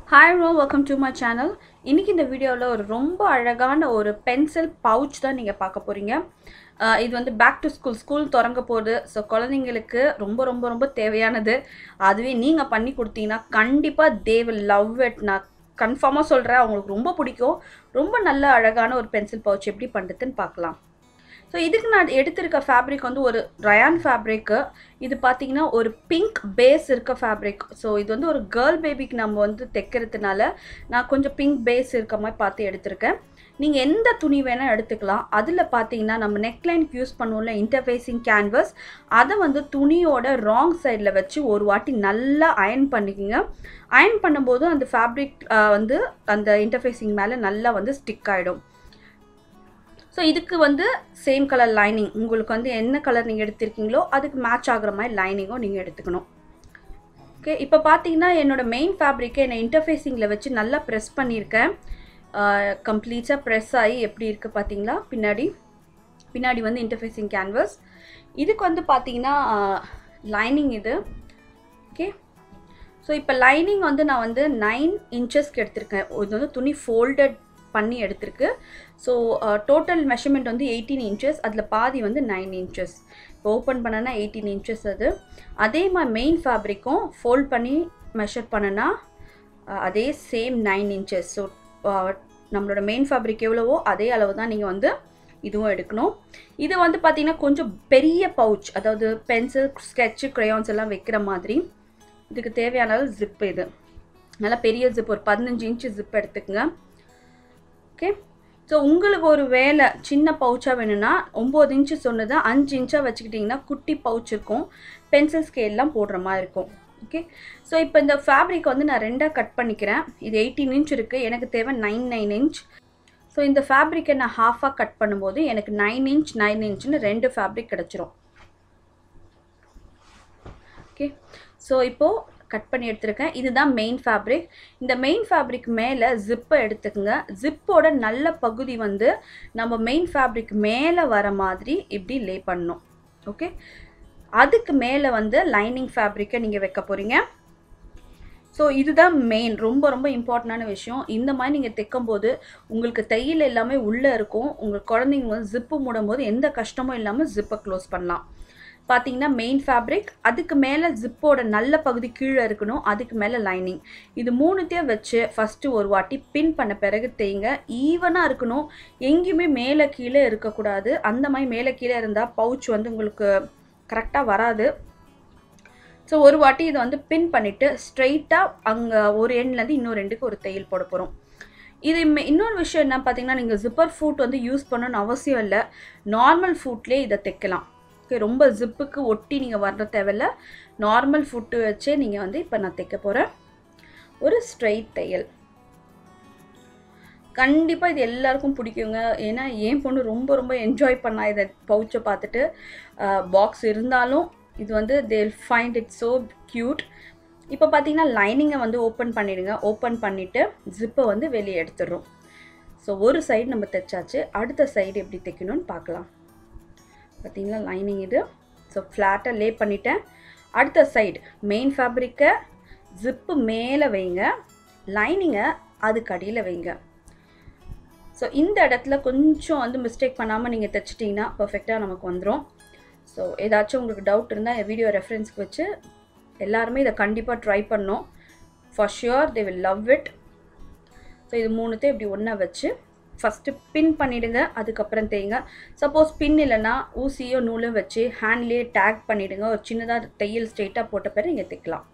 hi ரோ welcome to my channel இன்றைக்கி இந்த வீடியோவில் ஒரு ரொம்ப அழகான ஒரு பென்சில் பவுச் தான் நீங்கள் பார்க்க போகிறீங்க இது வந்து பேக் டு ஸ்கூல் ஸ்கூல் திறங்க போகுது ஸோ குழந்தைங்களுக்கு ரொம்ப ரொம்ப ரொம்ப தேவையானது அதுவே நீங்கள் பண்ணி கொடுத்தீங்கன்னா கண்டிப்பாக தே வில் லவ் இட் நான் கன்ஃபார்மாக சொல்கிறேன் அவங்களுக்கு ரொம்ப பிடிக்கும் ரொம்ப நல்ல அழகான ஒரு பென்சில் பவுச் எப்படி பண்ணுறதுன்னு பார்க்கலாம் ஸோ இதுக்கு நான் எடுத்திருக்க ஃபேப்ரிக் வந்து ஒரு ரயான் ஃபேப்ரிக்கு இது பார்த்தீங்கன்னா ஒரு பிங்க் பேஸ் இருக்க ஃபேப்ரிக் ஸோ இது வந்து ஒரு கேர்ள் பேபிக்கு நம்ம வந்து தைக்கிறதுனால நான் கொஞ்சம் பிங்க் பேஸ் இருக்க மாதிரி பார்த்து எடுத்திருக்கேன் நீங்கள் எந்த துணி வேணால் எடுத்துக்கலாம் அதில் பார்த்தீங்கன்னா நம்ம நெக்லைனுக்கு யூஸ் பண்ணுவோம்ல இன்டர்ஃபேஸிங் கேன்வஸ் அதை வந்து துணியோட ராங் சைடில் வச்சு ஒரு வாட்டி நல்லா அயன் பண்ணிக்கோங்க அயன் பண்ணும்போது அந்த ஃபேப்ரிக் வந்து அந்த இன்டர்ஃபேஸிங் மேலே நல்லா வந்து ஸ்டிக் ஆகிடும் ஸோ இதுக்கு வந்து சேம் கலர் லைனிங் உங்களுக்கு வந்து என்ன கலர் நீங்கள் எடுத்திருக்கீங்களோ அதுக்கு மேட்ச் ஆகுற மாதிரி லைனிங்கும் நீங்கள் எடுத்துக்கணும் ஓகே இப்போ பார்த்தீங்கன்னா என்னோடய மெயின் ஃபேப்ரிக்கை என்னை இன்டர்ஃபேஸிங்கில் வச்சு நல்லா ப்ரெஸ் பண்ணியிருக்கேன் கம்ப்ளீட்டாக ப்ரெஸ் ஆகி எப்படி இருக்குது பார்த்தீங்களா பின்னாடி பின்னாடி வந்து இன்டர்ஃபேஸிங் கேன்வஸ் இதுக்கு வந்து பார்த்தீங்கன்னா லைனிங் இது ஓகே ஸோ இப்போ லைனிங் வந்து நான் வந்து நைன் இன்ச்சஸ்க்கு எடுத்திருக்கேன் இது வந்து துணி ஃபோல்டட் பண்ணி எடுத்திருக்கு ஸோ டோட்டல் மெஷர்மெண்ட் வந்து எயிட்டீன் இன்ச்சஸ் அதில் பாதி வந்து நைன் இன்ச்சஸ் இப்போ ஓப்பன் பண்ணனா எயிட்டீன் இன்ச்சஸ் அது அதே மாதிரி மெயின் ஃபேப்ரிக்கும் ஃபோல்ட் பண்ணி மெஷர் பண்ணனா அதே சேம் நைன் இன்ச்சஸ் ஸோ நம்மளோட மெயின் ஃபேப்ரிக் எவ்வளவோ அதே அளவு தான் நீங்கள் வந்து இதுவும் எடுக்கணும் இது வந்து பார்த்திங்கன்னா கொஞ்சம் பெரிய பவுச் அதாவது பென்சில் ஸ்கெட்சு க்ரையான்ஸ் எல்லாம் வைக்கிற மாதிரி இதுக்கு தேவையான ஜிப் இது நல்லா பெரிய ஜிப் ஒரு பதினஞ்சு இன்ச்சு ஜிப் எடுத்துக்கோங்க ஓகே ஸோ உங்களுக்கு ஒரு வேலை சின்ன பவுச்சாக வேணும்னா ஒம்பது இன்ச்சு சொன்னதை அஞ்சு இன்ச்சாக வச்சுக்கிட்டிங்கன்னா குட்டி பவுச் இருக்கும் பென்சில் ஸ்கேல்லாம் போடுற மாதிரி இருக்கும் ஓகே ஸோ இப்போ இந்த ஃபேப்ரிக் வந்து நான் ரெண்டாக கட் பண்ணிக்கிறேன் இது எயிட்டீன் இன்ச் இருக்குது எனக்கு தேவை நைன் நைன் இன்ச் ஸோ இந்த ஃபேப்ரிக்கை நான் ஹாஃபாக கட் பண்ணும்போது எனக்கு நைன் இன்ச் நைன் இன்ச்னு ரெண்டு ஃபேப்ரிக் கிடச்சிரும் ஓகே ஸோ இப்போது கட் பண்ணி எடுத்திருக்கேன் இதுதான் மெயின் ஃபேப்ரிக் இந்த மெயின் ஃபேப்ரிக் மேலே ஜிப்பை எடுத்துக்கோங்க ஜிப்போட நல்ல பகுதி வந்து நம்ம மெயின் ஃபேப்ரிக் மேலே வர மாதிரி இப்படி லே பண்ணணும் ஓகே அதுக்கு மேலே வந்து லைனிங் ஃபேப்ரிக்கை நீங்கள் வைக்க போகிறீங்க ஸோ இதுதான் மெயின் ரொம்ப ரொம்ப இம்பார்ட்டண்டான விஷயம் இந்த மாதிரி நீங்கள் தைக்கும்போது உங்களுக்கு தையல் எல்லாமே உள்ளே இருக்கும் உங்கள் குழந்தைங்க வந்து ஜிப்பு மூடும் போது எந்த கஷ்டமும் இல்லாமல் ஜிப்பை க்ளோஸ் பண்ணலாம் பார்த்தீங்கன்னா மெயின் ஃபேப்ரிக் அதுக்கு மேலே ஜிப்போட நல்ல பகுதி கீழே இருக்கணும் அதுக்கு மேலே லைனிங் இது மூணுத்தையும் வச்சு ஃபஸ்ட்டு ஒரு வாட்டி பின் பண்ண பிறகு தேய்ங்க ஈவனாக இருக்கணும் எங்கேயுமே மேலே கீழே இருக்கக்கூடாது அந்த மாதிரி மேலே கீழே இருந்தால் பவுச் வந்து உங்களுக்கு கரெக்டாக வராது ஸோ ஒரு வாட்டி இதை வந்து பின் பண்ணிவிட்டு ஸ்ட்ரைட்டாக அங்கே ஒரு எண்ட்லேருந்து இன்னொரு ரெண்டுக்கு ஒரு தையல் போட போகிறோம் இது இன்னொரு விஷயம் என்ன பார்த்தீங்கன்னா நீங்கள் ஜிப்பர் ஃபூட் வந்து யூஸ் பண்ணணும்னு அவசியம் இல்லை நார்மல் ஃபூட்லேயே இதை தைக்கலாம் ஓகே ரொம்ப ஜிப்புக்கு ஒட்டி நீங்கள் வர்ற தேவையில்ல நார்மல் ஃபுட்டு வச்சே நீங்கள் வந்து இப்போ நான் தைக்க போகிறேன் ஒரு ஸ்ட்ரைட் தையல் கண்டிப்பாக இது எல்லாருக்கும் பிடிக்குங்க ஏன்னா என் பொண்ணு ரொம்ப ரொம்ப என்ஜாய் பண்ணா இதை பவுச்சை பார்த்துட்டு பாக்ஸ் இருந்தாலும் இது வந்து they find it so cute இப்போ பார்த்தீங்கன்னா லைனிங்கை வந்து ஓப்பன் பண்ணிவிடுங்க ஓப்பன் பண்ணிவிட்டு ஜிப்பை வந்து வெளியே எடுத்துடுறோம் ஸோ ஒரு சைடு நம்ம தைச்சாச்சு அடுத்த சைடு எப்படி தைக்கணும்னு பார்க்கலாம் பார்த்தீங்களா லைனிங் இது ஸோ ஃப்ளாட்டாக லே பண்ணிட்டேன் அடுத்த சைடு மெயின் ஃபேப்ரிக்கை ஜிப்பு மேலே வைங்க லைனிங்கை அதுக்கு அடியில் வைங்க ஸோ இந்த இடத்துல கொஞ்சம் வந்து மிஸ்டேக் பண்ணாமல் நீங்கள் தைச்சிட்டிங்கன்னா பர்ஃபெக்டாக நமக்கு வந்துடும் ஸோ ஏதாச்சும் உங்களுக்கு டவுட் இருந்தால் என் வீடியோ ரெஃபரன்ஸ்க்கு வச்சு எல்லாருமே இதை கண்டிப்பாக ட்ரை பண்ணோம் for sure they will love it so இது மூணுத்தையும் இப்படி ஒன்றா வச்சு ஃபஸ்ட்டு பின் பண்ணிவிடுங்க அதுக்கப்புறம் தேய்ங்க சப்போஸ் பின் இல்லைன்னா ஊசியோ நூலும் வச்சு ஹேண்ட்லேயே டேக் பண்ணிவிடுங்க ஒரு சின்னதாக தையல் ஸ்ட்ரெயிட்டாக போட்ட பிறகு நீங்கள் தைக்கலாம்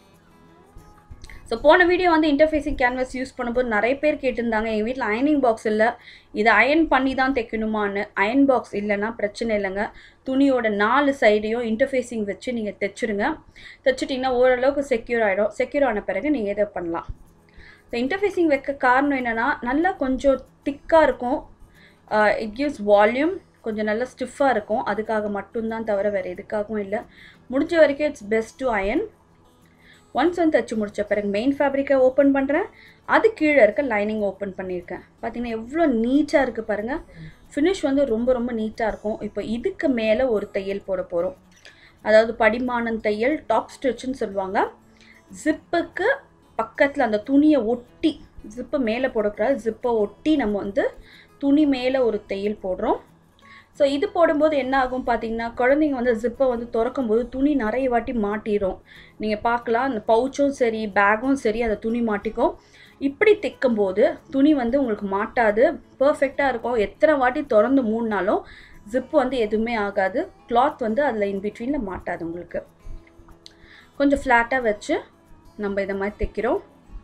ஸோ போன வீடியோ வந்து இன்டர்ஃபேஸிங் கேன்வஸ் யூஸ் பண்ணும்போது நிறைய பேர் கேட்டிருந்தாங்க எங்கள் வீட்டில் அயனிங் பாக்ஸ் இல்லை இதை அயன் பண்ணி தான் தைக்கணுமான்னு அயன் பாக்ஸ் இல்லைன்னா பிரச்சனை இல்லைங்க துணியோட நாலு சைடையும் இன்டர்ஃபேஸிங் வச்சு நீங்கள் தைச்சிருங்க தைச்சிட்டிங்கன்னா ஓரளவுக்கு செக்யூர் ஆகிடும் செக்யூர் ஆன பிறகு நீங்கள் இதை பண்ணலாம் ஸோ இன்டர்ஃபேஸிங் வைக்க காரணம் என்னென்னா நல்லா கொஞ்சம் திக்காக இருக்கும் இட் கிவ்ஸ் வால்யூம் கொஞ்சம் நல்லா ஸ்டிஃபாக இருக்கும் அதுக்காக மட்டும்தான் தவிர வேறு எதுக்காகவும் இல்லை முடிஞ்ச வரைக்கும் it's best to iron once வந்து தைச்சி முடித்த பிறகு மெயின் ஃபேப்ரிக்கை ஓப்பன் பண்ணுறேன் அது கீழே இருக்க லைனிங் ஓப்பன் பண்ணியிருக்கேன் பார்த்தீங்கன்னா எவ்வளோ நீட்டாக இருக்குது பாருங்கள் ஃபினிஷ் வந்து ரொம்ப ரொம்ப நீட்டாக இருக்கும் இப்போ இதுக்கு மேலே ஒரு தையல் போட போகிறோம் அதாவது படிமானம் தையல் டாப் ஸ்டிச்சுன்னு சொல்லுவாங்க ஜிப்புக்கு பக்கத்தில் அந்த துணியை ஒட்டி ஜிப்பை மேலே போடக்கூடாது ஜிப்பை ஒட்டி நம்ம வந்து துணி மேலே ஒரு தையல் போடுறோம் ஸோ இது போடும்போது என்ன ஆகும் பார்த்தீங்கன்னா குழந்தைங்க வந்து ஜிப்பை வந்து திறக்கும் போது துணி நிறைய வாட்டி மாட்டிடும் நீங்கள் பார்க்கலாம் அந்த பவுச்சும் சரி பேக்கும் சரி அந்த துணி மாட்டிக்கும் இப்படி தைக்கும்போது துணி வந்து உங்களுக்கு மாட்டாது பர்ஃபெக்டாக இருக்கும் எத்தனை வாட்டி திறந்து மூடினாலும் ஜிப்பு வந்து எதுவுமே ஆகாது கிளாத் வந்து அதில் இன்பிட்வீனில் மாட்டாது உங்களுக்கு கொஞ்சம் ஃப்ளாட்டாக வச்சு நம்ம இதை மாதிரி தைக்கிறோம்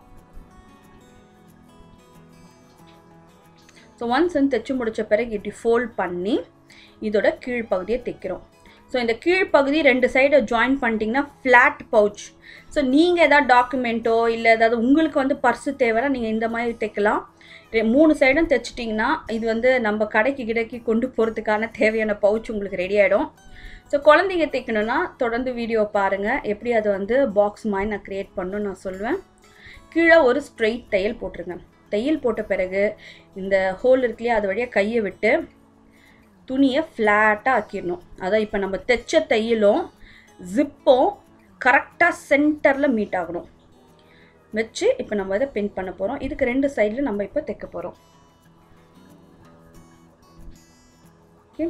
ஸோ ஒன்ஸ் வந்து தைச்சு முடித்த பிறகு இப்படி ஃபோல்ட் பண்ணி இதோட கீழ்ப்பகுதியை தைக்கிறோம் ஸோ இந்த கீழ்ப்பகுதி ரெண்டு சைடை ஜாயின் பண்ணிட்டீங்கன்னா ஃப்ளாட் பவுச் ஸோ நீங்கள் எதாவது டாக்குமெண்ட்டோ இல்லை ஏதாவது உங்களுக்கு வந்து பர்ஸு தேவைன்னா நீங்கள் இந்த மாதிரி தைக்கலாம் ரெ- மூணு சைடும் தைச்சிட்டிங்கன்னா இது வந்து நம்ம கடைக்கு கிடைக்கி கொண்டு போகிறதுக்கான தேவையான பவுச் உங்களுக்கு ரெடி ஆகிடும் ஸோ குழந்தைங்க தைக்கணும்னா தொடர்ந்து வீடியோ பாருங்கள் எப்படி அதை வந்து பாக்ஸ் மாதிரி நான் க்ரியேட் பண்ணணும்னு நான் சொல்லுவேன் கீழே ஒரு ஸ்ட்ரெயிட் தையல் போட்டுருங்க தையல் போட்ட பிறகு இந்த ஹோல் இருக்கு இல்லையா அது வழியாக கையை விட்டு துணியை ஃப்ளாட்டாக ஆக்கிடணும் அதான் இப்போ நம்ம தைச்ச தையலும் ஜிப்பும் கரெக்டாக சென்டரில் மீட் ஆகணும் வச்சு இப்போ நம்ம இதை பின் பண்ண போகிறோம் இதுக்கு ரெண்டு சைடில் நம்ம இப்போ தைக்க போகிறோம் ஓகே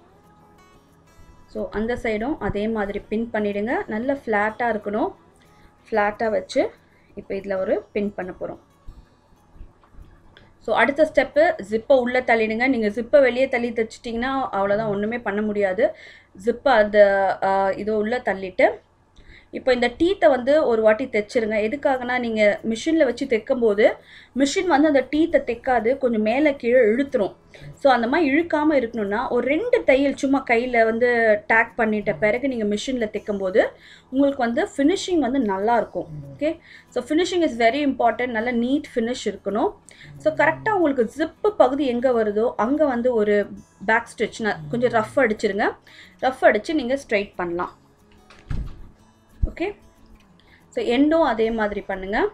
ஸோ அந்த சைடும் அதே மாதிரி பின் பண்ணிவிடுங்க நல்ல ஃப்ளாட்டாக இருக்கணும் ஃப்ளாட்டாக வச்சு இப்போ இதில் ஒரு பின் பண்ண போகிறோம் ஸோ அடுத்த ஸ்டெப்பு ஜிப்பை உள்ளே தள்ளிடுங்க நீங்கள் ஜிப்பை வெளியே தள்ளி தைச்சிட்டிங்கன்னா அவ்வளோதான் ஒன்றுமே பண்ண முடியாது ஜிப்பை அந்த இதை உள்ளே தள்ளிட்டு இப்போ இந்த டீத்தை வந்து ஒரு வாட்டி தைச்சிருங்க எதுக்காகனா நீங்கள் மிஷினில் வச்சு தைக்கும்போது மிஷின் வந்து அந்த டீத்தை தைக்காது கொஞ்சம் மேலே கீழே இழுத்துரும் ஸோ அந்த மாதிரி இழுக்காமல் இருக்கணும்னா ஒரு ரெண்டு தையல் சும்மா கையில் வந்து டேக் பண்ணிட்ட பிறகு நீங்கள் மிஷினில் தைக்கும்போது உங்களுக்கு வந்து ஃபினிஷிங் வந்து நல்லா இருக்கும் okay so finishing is very important நல்ல நீட் ஃபினிஷ் இருக்கணும் ஸோ கரெக்டாக உங்களுக்கு ஜிப்பு பகுதி எங்கே வருதோ அங்கே வந்து ஒரு பேக் ஸ்டிச் கொஞ்சம் ரஃப் அடிச்சிருங்க ரஃப் அடித்து நீங்கள் ஸ்ட்ரைட் பண்ணலாம் ஓகே ஸோ எண்டும் அதே மாதிரி பண்ணுங்கள்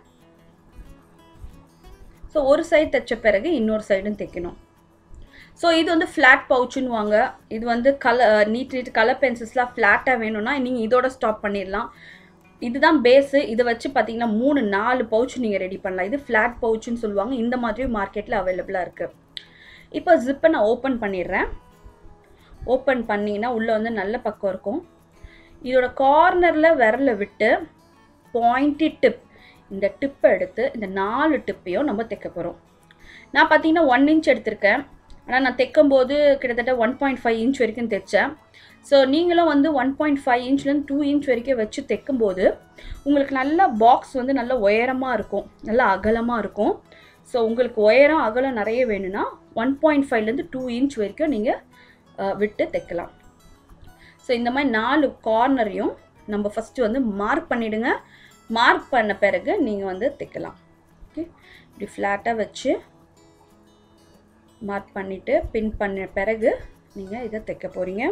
ஸோ ஒரு சைடு தைச்ச பிறகு இன்னொரு சைடும் தைக்கணும் ஸோ இது வந்து ஃப்ளாட் பவுச்சுன்னு வாங்க இது வந்து கலர் நீட் நீட் கலர் பென்சில்ஸ்லாம் ஃப்ளாட்டாக வேணும்னா நீங்கள் இதோட ஸ்டாப் பண்ணிடலாம் இதுதான் பேஸு இதை வச்சு பார்த்தீங்கன்னா மூணு நாலு பவுச் நீங்கள் ரெடி பண்ணலாம் இது ஃப்ளாட் பவுச்சுன்னு சொல்லுவாங்க இந்த மாதிரியும் மார்க்கெட்டில் அவைலபிளாக இருக்குது இப்போ ஜிப்பை நான் ஓப்பன் பண்ணிடுறேன் ஓப்பன் பண்ணிங்கன்னா உள்ளே வந்து நல்ல பக்கம் இருக்கும் இதோட கார்னரில் விரலை விட்டு பாயிண்டி டிப் இந்த டிப்பை எடுத்து இந்த நாலு டிப்பையும் நம்ம தைக்க போகிறோம் நான் பார்த்தீங்கன்னா ஒன் இன்ச் எடுத்திருக்கேன் ஆனால் நான் தைக்கும்போது கிட்டத்தட்ட ஒன் பாயிண்ட் ஃபைவ் இன்ச் வரைக்கும் தைச்சேன் ஸோ நீங்களும் வந்து ஒன் பாயிண்ட் ஃபைவ் இன்ச்லேருந்து டூ இன்ச் வரைக்கும் வச்சு தைக்கும்போது உங்களுக்கு நல்லா பாக்ஸ் வந்து நல்ல உயரமாக இருக்கும் நல்லா அகலமாக இருக்கும் ஸோ உங்களுக்கு உயரம் அகலம் நிறைய வேணும்னா ஒன் பாயிண்ட் ஃபைவ்லேருந்து டூ இன்ச் வரைக்கும் நீங்கள் விட்டு தைக்கலாம் ஸோ இந்த மாதிரி நாலு கார்னரையும் நம்ம ஃபஸ்ட்டு வந்து மார்க் பண்ணிவிடுங்க மார்க் பண்ண பிறகு நீங்கள் வந்து தைக்கலாம் ஓகே இப்படி ஃப்ளாட்டாக வச்சு மார்க் பண்ணிவிட்டு பின் பண்ண பிறகு நீங்கள் இதை தைக்க போகிறீங்க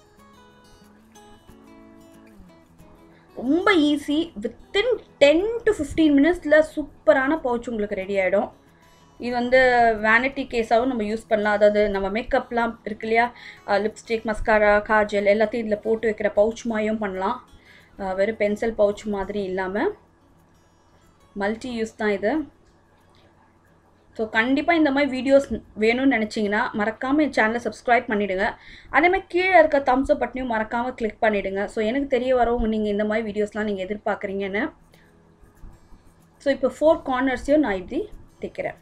ரொம்ப easy within ten to fifteen மினிட்ஸில் சூப்பரான பவுச் உங்களுக்கு ரெடி ஆகிடும் இது வந்து வேனிட்டி கேஸாகவும் நம்ம யூஸ் பண்ணலாம் அதாவது நம்ம மேக்கப்லாம் இருக்கு இல்லையா லிப்ஸ்டிக் மஸ்காரா காஜல் எல்லாத்தையும் இதில் போட்டு வைக்கிற பவுச் மாதிரியும் பண்ணலாம் அஹ் வெறும் பென்சில் பவுச் மாதிரி இல்லாமல் மல்டி யூஸ் தான் இது ஸோ கண்டிப்பாக இந்த மாதிரி வீடியோஸ் வேணும்னு நினச்சிங்கன்னா மறக்காமல் என் சேனலை சப்ஸ்கிரைப் பண்ணிவிடுங்க அதேமாதிரி கீழே இருக்க தம்ஸ் அப் பட்டனையும் மறக்காமல் கிளிக் பண்ணிவிடுங்க ஸோ எனக்கு தெரிய வரவும் நீங்கள் இந்த மாதிரி வீடியோஸ்லாம் நீங்கள் எதிர்பார்க்குறீங்கன்னு ஸோ இப்போ ஃபோர் கார்னர்ஸையும் நான் இப்படி தைக்கிறேன்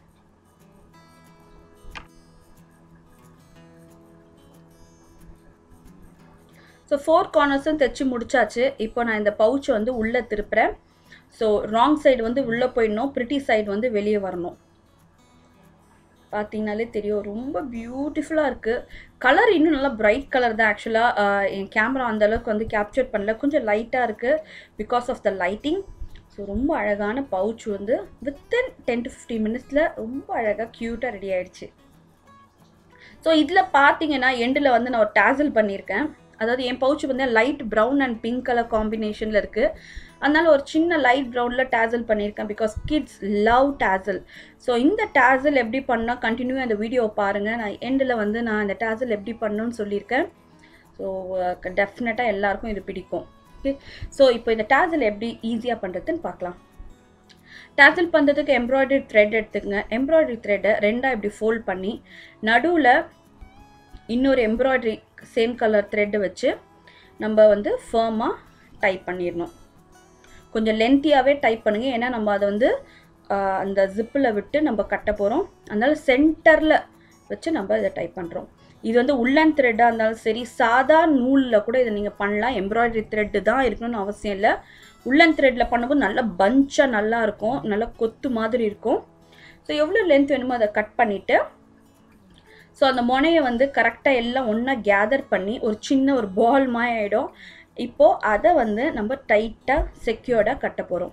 ஸோ ஃபோர் கார்னர்ஸும் தைச்சி முடிச்சாச்சு இப்போ நான் இந்த பவுச்சை வந்து உள்ளே திருப்புறேன் ஸோ ராங் சைடு வந்து உள்ளே போயிடணும் ப்ரிட்டி சைடு வந்து வெளியே வரணும் பார்த்தீங்கனாலே தெரியும் ரொம்ப பியூட்டிஃபுல்லாக இருக்குது கலர் இன்னும் நல்லா பிரைட் கலர் தான் ஆக்சுவலாக என் கேமரா அந்த அளவுக்கு வந்து கேப்சர் பண்ணல கொஞ்சம் லைட்டாக இருக்குது because of the lighting so ரொம்ப அழகான பவுச் வந்து வித்தின் டென் டு ஃபிஃப்டீன் மினிட்ஸில் ரொம்ப அழகாக க்யூட்டாக ரெடி ஆயிடுச்சு ஸோ இதில் பார்த்தீங்கன்னா எண்டில் வந்து நான் ஒரு டேசல் பண்ணியிருக்கேன் அதாவது என் பவுச் வந்து light brown and pink colour காம்பினேஷனில் இருக்குது அதனால ஒரு சின்ன லைட் ப்ரௌனில் டேசல் பண்ணியிருக்கேன் because kids love tassel so இந்த டேசல் எப்படி பண்ணால் கண்டினியூ அந்த வீடியோவை பாருங்கள் நான் எண்டில் வந்து நான் இந்த டேசல் எப்படி பண்ணணும்னு சொல்லியிருக்கேன் ஸோ டெஃபினட்டாக எல்லாருக்கும் இது பிடிக்கும் ஓகே ஸோ இப்போ இந்த டேசல் எப்படி ஈஸியாக பண்ணுறதுன்னு பார்க்கலாம் டேசல் பண்ணுறதுக்கு எம்ப்ராய்டரி த்ரெட் எடுத்துக்கங்க எம்ப்ராய்டரி த்ரெட்டை ரெண்டாக இப்படி ஃபோல்ட் பண்ணி நடுவில் இன்னொரு எம்ப்ராய்டரி சேம் கலர் த்ரெட்டு வச்சு நம்ம வந்து ஃபேமாக டைப் பண்ணிடணும் கொஞ்சம் லென்த்தியாகவே டைப் பண்ணுங்கள் ஏன்னா நம்ம அதை வந்து ஆஹ், அந்த ஜிப்பில் விட்டு நம்ம கட்ட போகிறோம் அதனால் சென்டரில் வச்சு நம்ம இதை டைப் பண்ணுறோம் இது வந்து உள்ளன் த்ரெட்டாக இருந்தாலும் சரி சாதா நூலில் கூட இதை நீங்கள் பண்ணலாம் எம்ப்ராய்டரி த்ரெட்டு தான் இருக்கணும்னு அவசியம் இல்லை உள்ளன் த்ரெட்டில் பண்ணும்போது நல்லா பஞ்சாக நல்லா இருக்கும் நல்லா கொத்து மாதிரி இருக்கும் ஸோ எவ்வளோ லென்த் வேணுமோ அதை கட் பண்ணிவிட்டு ஸோ அந்த முனையை வந்து கரெக்டாக எல்லாம் ஒன்றா கேதர் பண்ணி ஒரு சின்ன ஒரு பால் மாதிரி ஆகிடும் இப்போது அதை வந்து நம்ம டைட்டாக செக்யூர்டாக கட்ட போகிறோம்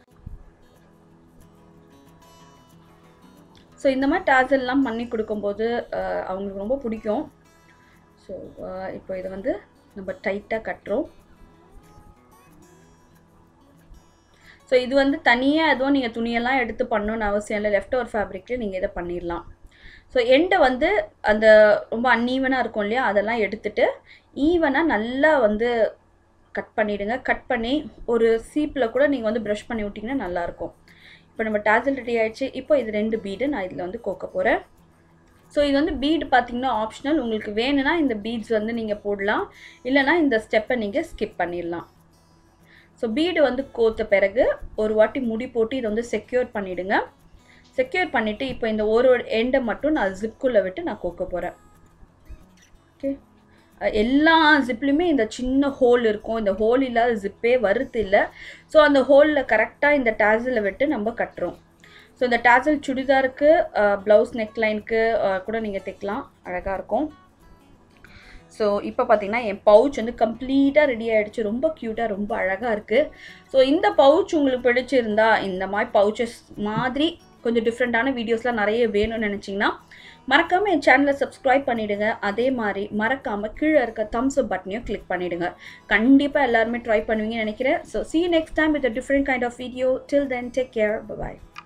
ஸோ இந்த மாதிரி டாசல்லாம் பண்ணி கொடுக்கும்போது அஹ், அவங்களுக்கு ரொம்ப பிடிக்கும் ஸோ இப்போ இதை வந்து நம்ம டைட்டாக கட்டுறோம் ஸோ இது வந்து தனியாக எதுவும் நீங்கள் துணியெல்லாம் எடுத்து பண்ணணும்னு அவசியம் இல்லை லெஃப்ட் ஓவர் ஃபேப்ரிக்கில் நீங்கள் இதை பண்ணிடலாம் ஸோ எண்டை வந்து அந்த ரொம்ப அன்ஈவனாக இருக்கும் இல்லையா அதெல்லாம் எடுத்துட்டு ஈவனாக நல்லா வந்து கட் பண்ணிவிடுங்க கட் பண்ணி ஒரு சீப்பில் கூட நீங்கள் வந்து ப்ரஷ் பண்ணி விட்டிங்கன்னா நல்லாயிருக்கும் இப்போ நம்ம டாசல் ரெடி ஆயிடுச்சு இப்போ இது ரெண்டு பீடு நான் இதில் வந்து கோக்க போகிறேன் ஸோ இது வந்து பீடு பார்த்தீங்கன்னா ஆப்ஷனல் உங்களுக்கு வேணும்னா இந்த பீட்ஸ் வந்து நீங்கள் போடலாம் இல்லைனா இந்த ஸ்டெப்பை நீங்கள் ஸ்கிப் பண்ணிடலாம் ஸோ பீடு வந்து கோத்த பிறகு ஒரு வாட்டி முடி போட்டு இதை வந்து செக்யூர் பண்ணிவிடுங்க செக்யூர் பண்ணிவிட்டு இப்போ இந்த ஒரு எண்டை மட்டும் நான் ஜிப்குள்ளே விட்டு நான் கோக்க போகிறேன் ஓகே எல்லா ஜிப்லையுமே இந்த சின்ன ஹோல் இருக்கும் இந்த ஹோல் இல்லாத ஜிப்பே வருது இல்லை ஸோ அந்த ஹோலில் கரெக்டாக இந்த டேசலை விட்டு நம்ம கட்டுறோம் ஸோ இந்த டேசல் சுடிதாருக்கு ப்ளவுஸ் நெக்லைனுக்கு கூட நீங்கள் தைக்கலாம் அழகாக இருக்கும் ஸோ இப்போ பார்த்தீங்கன்னா என் பவுச் வந்து கம்ப்ளீட்டாக ரெடி ஆகிடுச்சு ரொம்ப க்யூட்டாக ரொம்ப அழகாக இருக்குது ஸோ இந்த பவுச் உங்களுக்கு பிடிச்சிருந்தா இந்த மாதிரி பவுச்சஸ் மாதிரி கொஞ்சம் டிஃப்ரெண்ட்டான வீடியோஸ்லாம் நிறைய வேணும்னு நினச்சிங்கன்னா மறக்காமல் என் சேனலை சப்ஸ்கிரைப் பண்ணிவிடுங்க அதே மாதிரி மறக்காமல் கீழே இருக்க தம்ஸ் அப் பட்டனையும் கிளிக் பண்ணிவிடுங்க கண்டிப்பாக எல்லாருமே ட்ரை பண்ணுவீங்கன்னு நினைக்கிறேன் so see you next time with a different kind of video till then take care bye bye